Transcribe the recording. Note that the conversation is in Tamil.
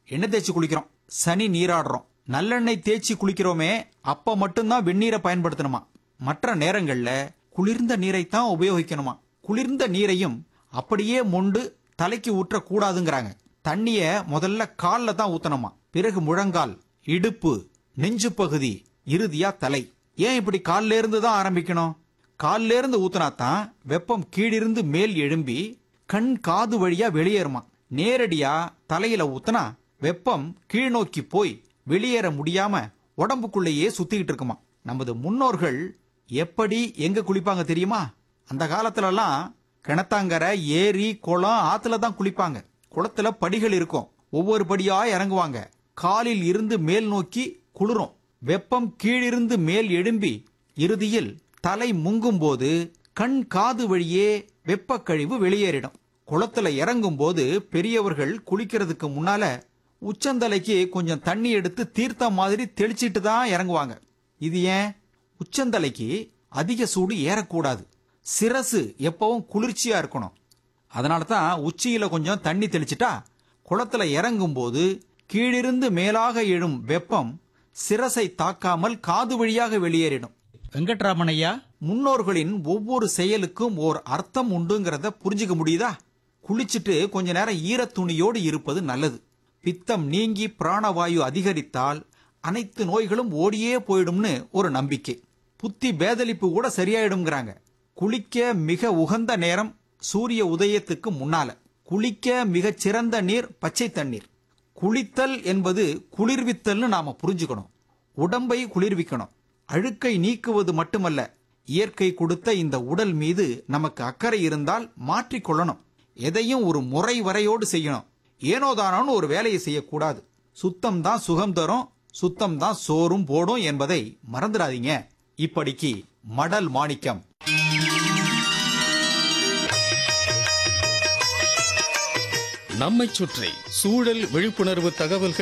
எண்ணெய் தேய்ச்சி குளிக்கிறோம் சனி நீராடுறோம் நல்லெண்ணெய் தேய்ச்சி குளிக்கிறோமே அப்ப மட்டும்தான் வெந்நீரை பயன்படுத்தணுமா மற்ற நேரங்கள்ல குளிர்ந்த நீரைத்தான் உபயோகிக்கணுமா குளிர்ந்த நீரையும் அப்படியே மொண்டு தலைக்கு ஊற்ற கூடாதுங்கிறாங்க தண்ணிய முதல்ல கால்ல தான் ஊத்தணுமா பிறகு முழங்கால் இடுப்பு நெஞ்சு பகுதி இறுதியா தலை ஏன் இப்படி கால்ல இருந்து தான் ஆரம்பிக்கணும் கால்ல இருந்து ஊத்துனா தான் வெப்பம் கீழிருந்து மேல் எழும்பி கண் காது வழியா வெளியேறுமா நேரடியா தலையில ஊத்துனா வெப்பம் கீழ் நோக்கி போய் வெளியேற முடியாம உடம்புக்குள்ளேயே சுத்திக்கிட்டு இருக்குமா நமது முன்னோர்கள் எப்படி எங்க குளிப்பாங்க தெரியுமா அந்த காலத்துல எல்லாம் கிணத்தாங்கரை ஏரி குளம் ஆத்துல தான் குளிப்பாங்க குளத்துல படிகள் இருக்கும் ஒவ்வொரு படியா இறங்குவாங்க காலில் இருந்து மேல் நோக்கி குளிரும் வெப்பம் கீழிருந்து மேல் எழும்பி இறுதியில் தலை முங்கும் போது கண் காது வழியே வெப்பக்கழிவு வெளியேறிடும் குளத்துல இறங்கும் போது பெரியவர்கள் குளிக்கிறதுக்கு முன்னால உச்சந்தலைக்கு கொஞ்சம் தண்ணி எடுத்து தீர்த்தம் மாதிரி தெளிச்சிட்டு தான் இறங்குவாங்க இது ஏன் உச்சந்தலைக்கு அதிக சூடு ஏறக்கூடாது சிரசு எப்பவும் குளிர்ச்சியா இருக்கணும் அதனால தான் உச்சியில கொஞ்சம் தண்ணி தெளிச்சிட்டா குளத்துல இறங்கும் போது கீழிருந்து மேலாக எழும் வெப்பம் சிரசை தாக்காமல் காது வழியாக வெளியேறிடும் வெங்கட்ராமன் ஐயா முன்னோர்களின் ஒவ்வொரு செயலுக்கும் ஓர் அர்த்தம் உண்டுங்கிறத புரிஞ்சுக்க முடியுதா குளிச்சிட்டு கொஞ்ச நேரம் ஈரத் துணியோடு இருப்பது நல்லது பித்தம் நீங்கி பிராணவாயு அதிகரித்தால் அனைத்து நோய்களும் ஓடியே போயிடும்னு ஒரு நம்பிக்கை புத்தி பேதலிப்பு கூட சரியாயிடும்ங்கிறாங்க குளிக்க மிக உகந்த நேரம் சூரிய உதயத்துக்கு முன்னால குளிக்க மிகச் சிறந்த நீர் பச்சை தண்ணீர் குளித்தல் என்பது குளிர்வித்தல்னு நாம புரிஞ்சுக்கணும் உடம்பை குளிர்விக்கணும் அழுக்கை நீக்குவது மட்டுமல்ல இயற்கை கொடுத்த இந்த உடல் மீது நமக்கு அக்கறை இருந்தால் மாற்றிக்கொள்ளணும் எதையும் ஒரு முறை வரையோடு செய்யணும் ஏனோதானோன்னு ஒரு வேலையை செய்யக்கூடாது சுத்தம் தான் சுகம் தரும் சுத்தம் தான் சோறும் போடும் என்பதை மறந்துடாதீங்க இப்படிக்கு மடல் மாணிக்கம் நம்மைச் சுற்றி சூழல் விழிப்புணர்வு தகவல்கள்